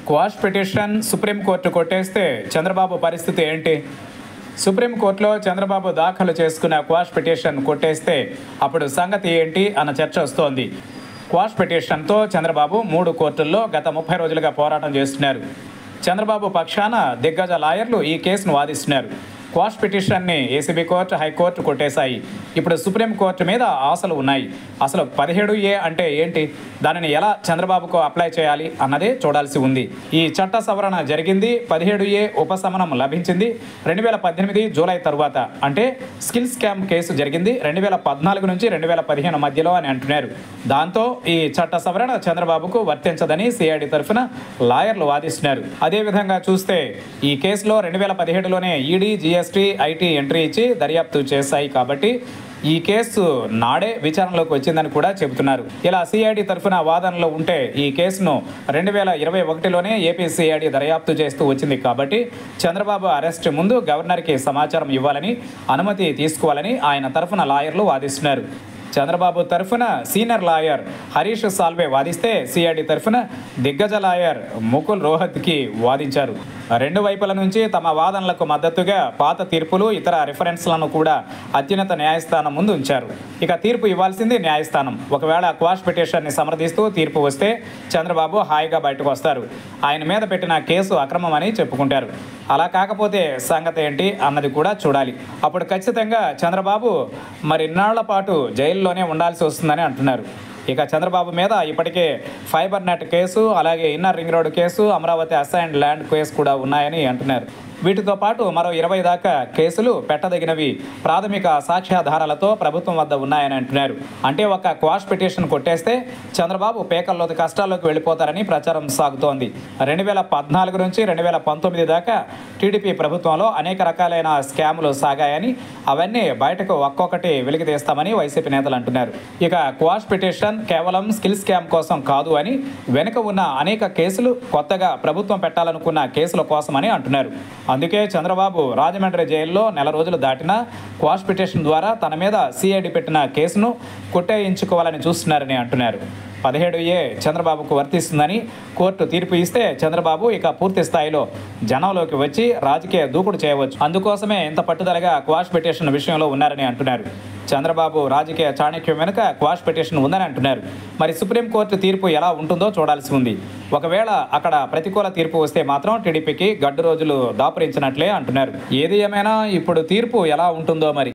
quash petition supreme court కొట్టేస్తే చంద్రబాబు పరిస్థితి ఏంటి సుప్రీంకోర్టులో చంద్రబాబు దాఖలు చేసుకున్న క్వాష్ పిటిషన్ కొట్టేస్తే అప్పుడు సంగతి ఏంటి అన్న చర్చ వస్తోంది క్వాష్ పిటిషన్తో చంద్రబాబు మూడు కోర్టుల్లో గత ముప్పై రోజులుగా పోరాటం చేస్తున్నారు చంద్రబాబు పక్షాన దిగ్గజ లాయర్లు ఈ కేసును వాదిస్తున్నారు క్వాష్ పిటిషన్ని ఏసీబీ కోర్టు హైకోర్టు కొట్టేశాయి ఇప్పుడు సుప్రీంకోర్టు మీద ఆశలు ఉన్నాయి అసలు పదిహేడు ఏ అంటే ఏంటి దానిని ఎలా చంద్రబాబుకు అప్లై చేయాలి అన్నదే చూడాల్సి ఉంది ఈ చట్ట సవరణ జరిగింది పదిహేడు ఏ ఉపశమనం లభించింది రెండు వేల పద్దెనిమిది జూలై తరువాత అంటే స్కిల్ స్కామ్ కేసు జరిగింది రెండు వేల పద్నాలుగు నుంచి రెండు వేల పదిహేను మధ్యలో అని అంటున్నారు దాంతో ఈ చట్ట సవరణ చంద్రబాబుకు వర్తించదని సిఐడి తరఫున లాయర్లు వాదిస్తున్నారు అదేవిధంగా చూస్తే ఈ కేసులో రెండు వేల పదిహేడులోనే ఈడీ జిఎస్టీ ఐటీ ఎంట్రీ ఇచ్చి దర్యాప్తు చేశాయి కాబట్టి ఈ కేసు నాడే విచారణలోకి వచ్చిందని కూడా చెబుతున్నారు ఇలా సిఐడి తరఫున వాదనలు ఉంటే ఈ కేసును రెండు వేల ఇరవై ఒకటిలోనే ఏపీ సిఐడి దర్యాప్తు చేస్తూ వచ్చింది కాబట్టి చంద్రబాబు అరెస్ట్ ముందు గవర్నర్కి సమాచారం ఇవ్వాలని అనుమతి తీసుకోవాలని ఆయన తరఫున లాయర్లు వాదిస్తున్నారు చంద్రబాబు తరఫున సీనియర్ లాయర్ హరీష్ సాల్వే వాదిస్తే సిఐడి తరఫున దిగ్గజ లాయర్ ముకుల్ రోహత్కి వాదించారు రెండు వైపుల నుంచి తమ వాదనలకు మద్దతుగా పాత తీర్పులు ఇతర రిఫరెన్స్లను కూడా అత్యున్నత న్యాయస్థానం ముందు ఉంచారు ఇక తీర్పు ఇవ్వాల్సింది న్యాయస్థానం ఒకవేళ క్వాష్ పిటిషన్ని సమర్థిస్తూ తీర్పు వస్తే చంద్రబాబు హాయిగా బయటకు వస్తారు ఆయన మీద పెట్టిన కేసు అక్రమమని చెప్పుకుంటారు అలా కాకపోతే సంగతి ఏంటి అన్నది కూడా చూడాలి అప్పుడు ఖచ్చితంగా చంద్రబాబు మరి ఇన్నాళ్ల పాటు జైల్లోనే ఉండాల్సి వస్తుందని అంటున్నారు ఇక చంద్రబాబు మీద ఇప్పటికే ఫైబర్ నెట్ కేసు అలాగే inner ring road case Amaravati assigned land case కూడా ఉన్నాయని అంటున్నారు వీటితో పాటు మరో ఇరవై దాకా కేసులు పెట్టదగినవి ప్రాథమిక సాక్ష్యాధారాలతో ప్రభుత్వం వద్ద ఉన్నాయని అంటున్నారు అంటే ఒక క్వాష్ పిటిషన్ కొట్టేస్తే చంద్రబాబు పేకల్లోకి కష్టాల్లోకి వెళ్ళిపోతారని ప్రచారం సాగుతోంది రెండు వేల పద్నాలుగు నుంచి రెండు వేల పంతొమ్మిది దాకా టీడీపీ ప్రభుత్వంలో అనేక రకాలైన స్కాములు సాగాయని అవన్నీ బయటకు ఒక్కొక్కటి వెలికి తీస్తామని వైసీపీ నేతలు అంటున్నారు ఇక క్వాష్ పిటిషన్ కేవలం స్కిల్ స్కామ్ కోసం కాదు అని వెనుక ఉన్న అనేక కేసులు కొత్తగా ప్రభుత్వం పెట్టాలనుకున్న కేసుల కోసమని అంటున్నారు అందుకే చంద్రబాబు రాజమండ్రి జైల్లో నెల రోజులు దాటినా క్వాష్ పిటిషన్ ద్వారా తన మీద సిఐడి పెట్టిన కేసును కొట్టేయించుకోవాలని చూస్తున్నారని అంటున్నారు పదిహేడు ఏ చంద్రబాబుకు వర్తిస్తుందని కోర్టు తీర్పు ఇస్తే చంద్రబాబు ఇక పూర్తి స్థాయిలో జనంలోకి వచ్చి రాజకీయ దూకుడు చేయవచ్చు అందుకోసమే ఇంత పట్టుదలగా క్వాష్ పిటిషన్ విషయంలో ఉన్నారని అంటున్నారు చంద్రబాబు రాజకీయ చాణక్యం వెనుక క్వాష్ పిటిషన్ ఉందని అంటున్నారు మరి సుప్రీంకోర్టు తీర్పు ఎలా ఉంటుందో చూడాల్సి ఉంది ఒకవేళ అక్కడ ప్రతికూల తీర్పు వస్తే మాత్రం టీడీపీకి గడ్డు రోజులు దాపురించినట్లే అంటున్నారు ఏది ఏమైనా ఇప్పుడు తీర్పు ఎలా ఉంటుందో మరి